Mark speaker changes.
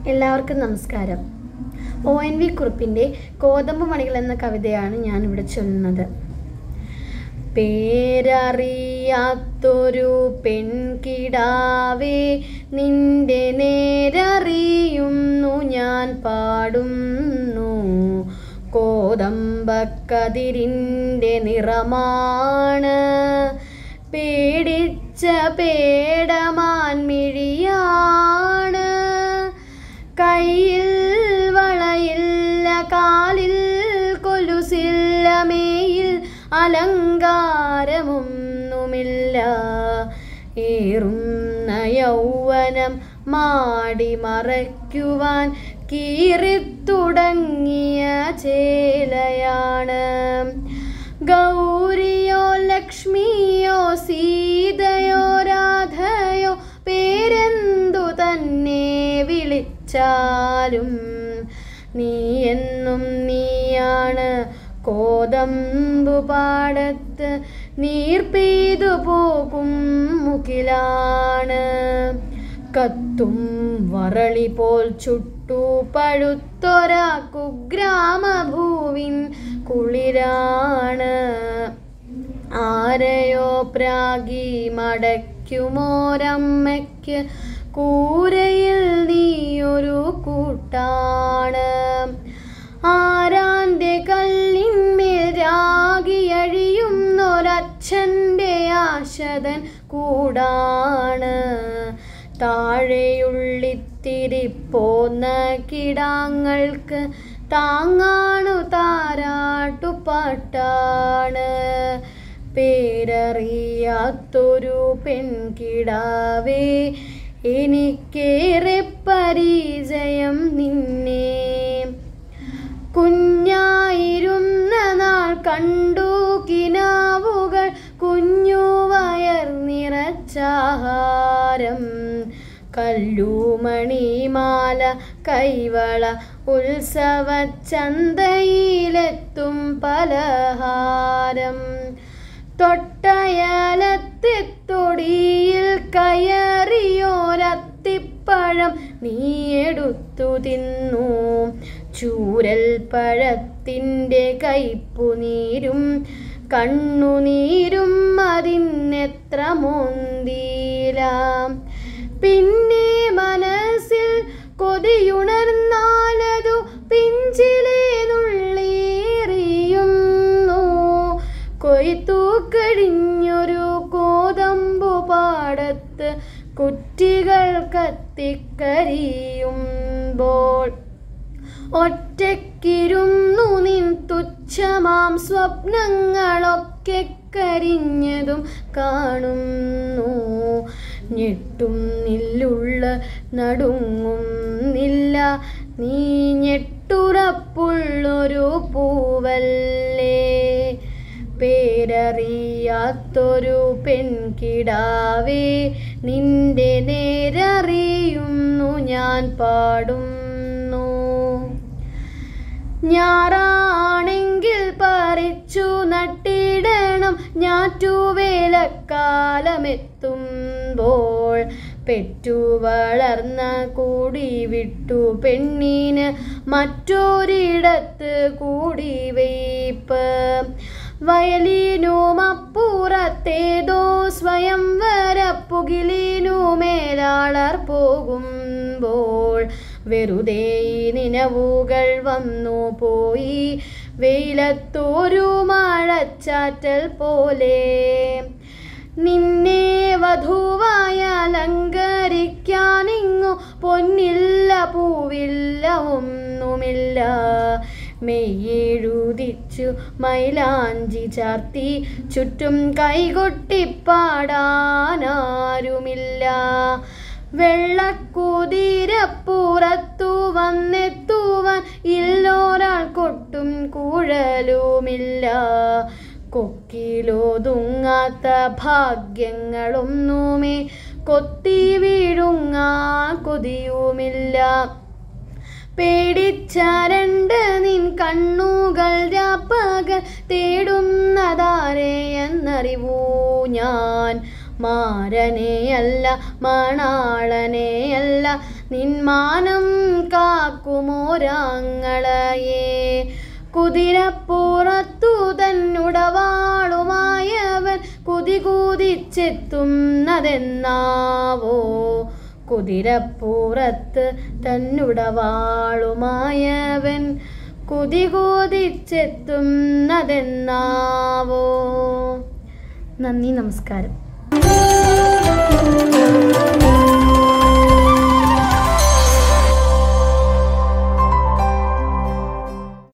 Speaker 1: എല്ലാവർക്കും നമസ്കാരം O N V കുറുപ്പിൻ്റെ കോതമ്പ് മണികൾ എന്ന കവിതയാണ് ഞാൻ ഇവിടെ ചൊല്ലുന്നത് പേരറിയാത്തൊരു പെൺകിടാവേ നിന്റെ നേരറിയുന്നു ഞാൻ പാടുന്നു കോതമ്പക്കതിരിൻ്റെ നിറമാണ് പേടിച്ച പേടമാൻമിഴിയാണ് കയ്യിൽ വളയില്ല കാലിൽ കൊലുസില്ല മേയിൽ അലങ്കാരമൊന്നുമില്ല ഏറുന്ന യൗവനം മാടി മറയ്ക്കുവാൻ കീറിത്തുടങ്ങിയ ചേലയാണ് ഗൗരിയോ ലക്ഷ്മിയോ സീതയോ രാധയോ പേരെന്തു തന്നെ വിളിച്ചാലും നീ എന്നും നീയാണ് കോതമ്പു പാടത്ത് നീർ പെയ്തു പോകും മുകിലാണ് കത്തും വറളി പോൽ ചുട്ടു പഴുത്തൊരാ കുഗ്രാമഭൂവിൻ കുളിരാണ് ആരെയോ പ്രാഗി മടയ്ക്കുമോരമ്മയ്ക്ക് കൂരയിൽ നീയൊരു കൂട്ടാണ് ആരാന്റെ കല്ലിന്മേൽ രാഗിയഴിയുന്നൊരച്ഛൻ്റെ ആശതൻ കൂടാണ് താഴെയുള്ളിത്തിരിപ്പോന്ന കിടാങ്ങൾക്ക് താങ്ങാണു താരാട്ടുപാട്ടാണ് പേരറിയാത്തൊരു പെൺകിടാവേ എനിക്കേറെ പരിചയം നിന്നെ കുഞ്ഞായിരുന്ന നാൾ കണ്ടു കിനാവുകൾ കുഞ്ഞു വയർ നിറച്ചാഹാരം കല്ലുമണിമാല കൈവള ഉത്സവ ചന്തയിലെത്തും പലഹാരം തൊട്ടയലത്തെത്തൊടിയിൽ കയറിയോരത്തിപ്പഴം നീ എടുത്തു തിന്നു ചൂരൽ പഴത്തിൻ്റെ കയ്പുനീരും കണ്ണുനീരും അതിനെത്ര മോന്തീലാം പിന്നെ മനസ്സിൽ കൊതിയുണർന്നാലതു പിഞ്ചിലേ നുള്ളേറിയുന്നു കൊയ്ത്തു കഴിഞ്ഞൊരു കോതമ്പു പാടത്ത് കുറ്റികൾ കത്തിക്കരിയുമ്പോൾ ഒറ്റയ്ക്കിരുന്നു നിൻ തുച്ഛമാം സ്വപ്നങ്ങളൊക്കെ കരിഞ്ഞതും കാണുന്നു ഞെട്ടുന്നില്ലുള്ള നടുങ്ങുന്നില്ല നീ ഞെട്ടുറപ്പുള്ളൊരു പൂവല്ലേ പേരറിയാത്തൊരു പെൺകിടാവേ നിന്റെ നേരറിയുന്നു ഞാൻ പാടുന്നു ഞാറാണെങ്കിൽ പറിച്ചു നട്ടിടണം ഞാറ്റുവേലക്കാലമെത്തുമ്പോൾ പെറ്റു വളർന്ന കൂടി വിട്ടു പെണ്ണിന് മറ്റൊരിടത്ത് കൂടി വെയ്പ്പ് വയലിനും അപ്പുറത്തേതോ സ്വയം വരപ്പുകിലിനു മേലാളർ പോകുമ്പോൾ വെറുതെ ഈ നിലവുകൾ വന്നു പോയി വെയിലത്തോരു മഴച്ചാറ്റൽ പോലെ നിന്നെ വധുവായ അലങ്കരിക്കാനിങ്ങു പൊന്നില്ല പൂവില്ല ഒന്നുമില്ല മെയ്യെഴുതിച്ചു മൈലാഞ്ചി ചാർത്തി ചുറ്റും കൈകൊട്ടിപ്പാടാനാരുമില്ല വെള്ളക്കുതിരപ്പുറത്തു വന്നെത്തുവാൻ ഇല്ലോരാൾ കൊട്ടും കുഴലുമില്ല കൊക്കിലോതുങ്ങാത്ത ഭാഗ്യങ്ങളൊന്നുമേ കൊത്തി വീഴുങ്ങാ കൊതിയുമില്ല പേടിച്ചരണ്ട് നിൻ കണ്ണുകൾ രാപ്പകൽ തേടുന്നതാരെ എന്നറിവൂ ഞാൻ മാരനെയല്ല മണാളനെയല്ല നിന്മാനം കാക്കുമോരാങ്ങളയെ കുതിരപ്പുറത്തു തന്നുടവാളുമായവൻ കുതി കുതിച്ചെത്തുന്നതെന്നാവോ കുതിരപ്പുറത്ത് തന്നുടവാളുമായവൻ കുതി കുതിച്ചെത്തുന്നതെന്നാവോ നന്ദി നമസ്കാരം